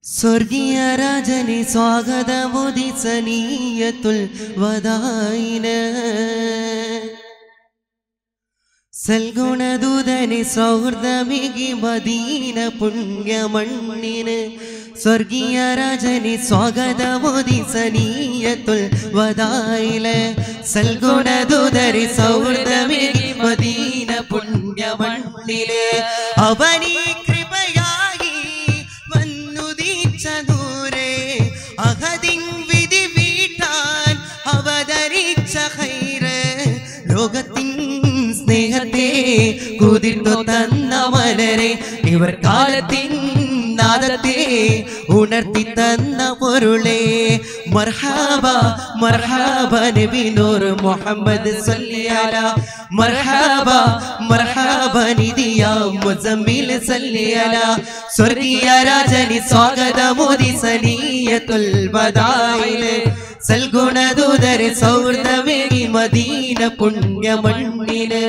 സ്വർഗീയ രാജന് സ്വാഗതമുദിസനീയത്തുൽ വദായിന് സൽഗുണദൂതന് സൗഹൃദമികി മദീന പുണ്യമണ്ണിന് സ്വർഗീയ രാജന് സ്വാഗതമുദിസനീയത്തുൽ വദായില് സൽഗുണദൂതര് സൗഹൃദമികി മദീന പുണ്യമണ്ണില് അവനീ കൃപയായി വന്നുദീച്ച നൂരേ അഹദിൻ വിധി വീട്ടാൻ അവതരിച്ച ഹൈറ് ലോകത്തിൻ സ്നേഹത്തെ കുതിർത്തു തന്ന മലരെ ഇവർ കാലത്തിൻ നാദത്തെ ഉണർത്തി തന്ന പൊരുളെ മർഹാബ മർഹാബ നബി നൂർ മുഹമ്മദ് സല്ലിയാല മർഹാബ മർഹാബ നിദിയ മുസമ്മിൽ സല്ലിയാല സ്വർഗീയ രാജനി സ്വാഗതമോദി സനീയത്തുൽ ബദായിലെ സൽഗുണദൂതര സൗഹൃദമേകി മദീന പുണ്യമണ്ണിന്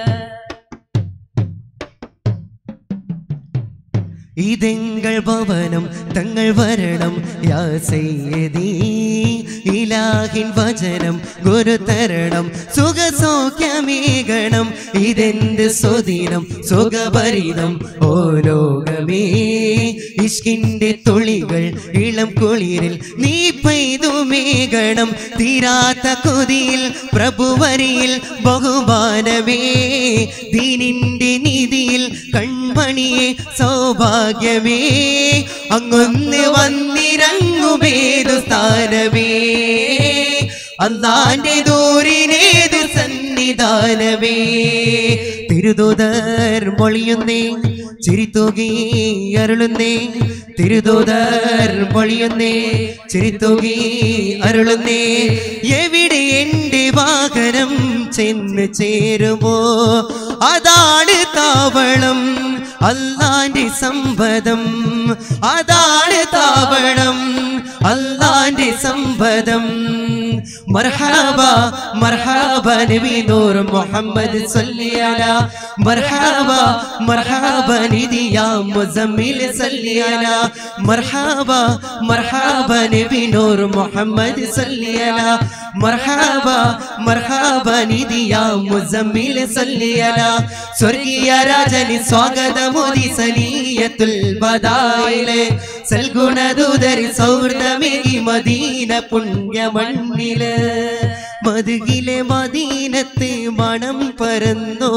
ഇതെങ്കൾ ഭവനം തങ്ങൾ വരണം യാ സയ്യദീ ഇലാഹിൻ വചനം ഗുരുതരണം സുഖസൗഖ്യമേകണം ഇതെന്ത് സ്വദിനം സുഖഭരിതം ഓ ലോകമേ ഇഷ്കിന്റെ തുളികൾ ഇളം കുളിരിൽ നീ പെയ്തു മേഘണം തീരാത്ത കൊതിയിൽ പ്രഭുവരിയിൽ ബഹുമാനമേ ദീനിന്റെ നിധിയിൽ കൺമണിയെ സൗഭാഗ്യമേ അങ്ങൊന്ന് വന്നിറങ്ങുമേതു സ്ഥാനമേ അന്നാന്റെ ദൂരിനേതു സന്നിധാനമേ തിരുതോതർ മൊഴിയുന്നേ ചിരിത്തൂകി അരുളുന്നേ തിരുതോതർ മൊഴിയുന്നേ ചിരിത്തൂകി അരുളുന്നേ എവിടെ എന്റെ വാഹനം ചെന്ന് ചേരുമോ അതാണ് താവളം അല്ലാന്റെ സമ്പദം അതാണ് താവളം അല്ലാന്റെ സമ്പദം മർഹാബ മർഹാബ നബി നൂർ മുഹമ്മദ് സല്ലിയാല മർഹാബ മർഹാബ നിദിയ മുസമ്മിൽ സല്ലിയാല മർഹാബ മർഹാബ നബി നൂർ മുഹമ്മദ് സല്ലിയാല മർഹാബ മർഹാബ നിദിയ മുസമ്മിൽ സല്ലിയാല സ്വർഗീയ രാജന് സ്വാഗതമോദി സനീയത്തുൽ ബദായിലെ സൽഗുണദൂതരി സൗഹൃദമേകി മദീന പുണ്യമണ്ണില് മതുകിലെ മദീനത്ത് മണം പരന്നോ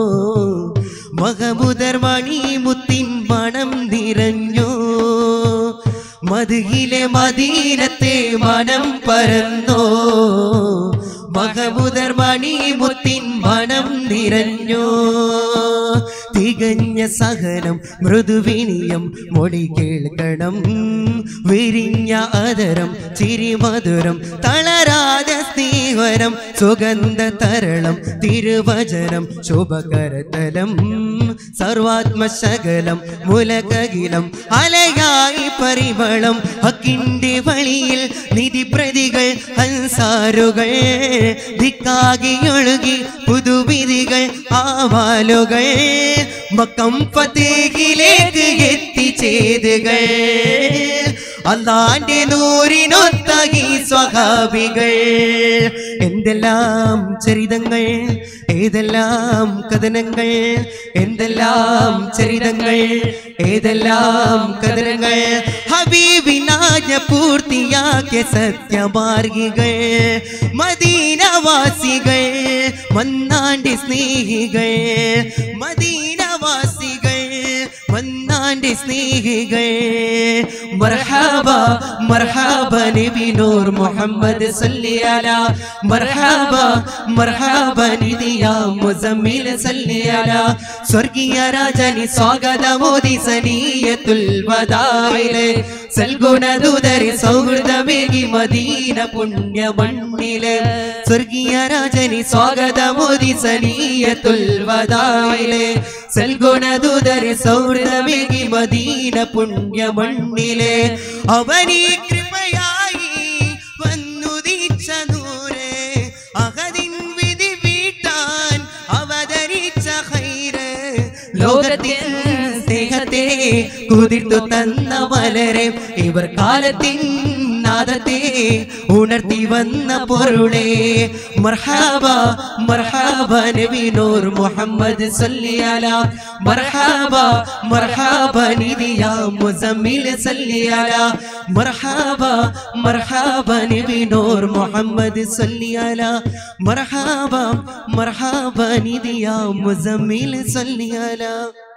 മഹബുദർ മണി മുത്തിൻ മണം നിറഞ്ഞോ മതുകിലെ മദീനത്തെ മനം പരന്നോ മഹബുദർ മണി മുത്തിൻ മണം നിറഞ്ഞോ തികഞ്ഞ സഹനം മൃദുവിനിയം മൊഴി കേൾക്കണം വിരിഞ്ഞ അതരം ചിരിമധുരം തളരാതെ സ്നേഹരം സുഗന്ധ തരളം തിരുവചനം ശുഭകരതലം സർവാത്മശകലം മുലകകിലം അലയായി പരിമളം ഹക്കിന്റെ വഴിയിൽ നിധിപ്രതികൾ അൻസാരുകൾ ദിക്കാകിയൊഴുകി പുതുവിധികൾ ആവാലുകൾ മക്കം ഫത്തേഹിലേക്ക് എത്തിച്ചേതുകൾ അല്ലാന്റെ നൂറിനൊത്തകി സ്വഹാബികൾ എന്തെല്ലാം ചരിതങ്ങൾ ഏതെല്ലാം കഥനങ്ങൾ എന്തെല്ലാം ചരിതങ്ങൾ ഏതെല്ലാം കഥനങ്ങൾ ഹബീബിനാജ പൂർത്തിയാക്കിയ സത്യമാർഗികൾ മദീനവാസികൾ മന്നാണ്ടി സ്നേഹികൾ മദീനവാസികൾ മന്നാണ്ടി സ്നേഹികൾ മർഹബ മർഹബ നബി നൂർ മുഹമ്മദ് സല്ലിയാല മർഹബ മർഹബ നിദിയ മുസമ്മിൽ സല്ലിയാല സ്വർഗീയ രാജനി സ്വാഗതമോദി സനീയത്തുൽ വദായിലെ സൽഗുണദൂതരി സൗഹൃദമേകി മദീന പുണ്യമണ്ണിലെ സ്വർഗീയ രാജനി സ്വാഗതമോദി സനീയത്തുൽ വദായിലെ സൽഗുണദൂതരി സൗഹൃദമേകി മദീന പുണ്യമണ്ണിലെ അവനീ കൃപയായി വന്നുദിച്ച നൂരെ അഹദിൻ വിധി വീട്ടാൻ അവതരിച്ച ഹൈറ് ലോകത്തിൽ സ്നേഹത്തെ കുതിർത്തു തന്ന മലരെ ഇവർ കാലത്തിൻ നാദത്തെ ഉണർത്തി വന്ന പൊരുളെ മർഹാബ മർഹാബ നബിനൂർ മുഹമ്മദ് സല്ലിയാല മർഹാബ മർഹാബ നിദിയ മുസമ്മിൽ സല്ലിയാല മർഹാബ മർഹാബ നബിനൂർ മുഹമ്മദ് സല്ലിയാല മർഹാബ മർഹാബ നിദിയ മുസമ്മിൽ സല്ലിയാല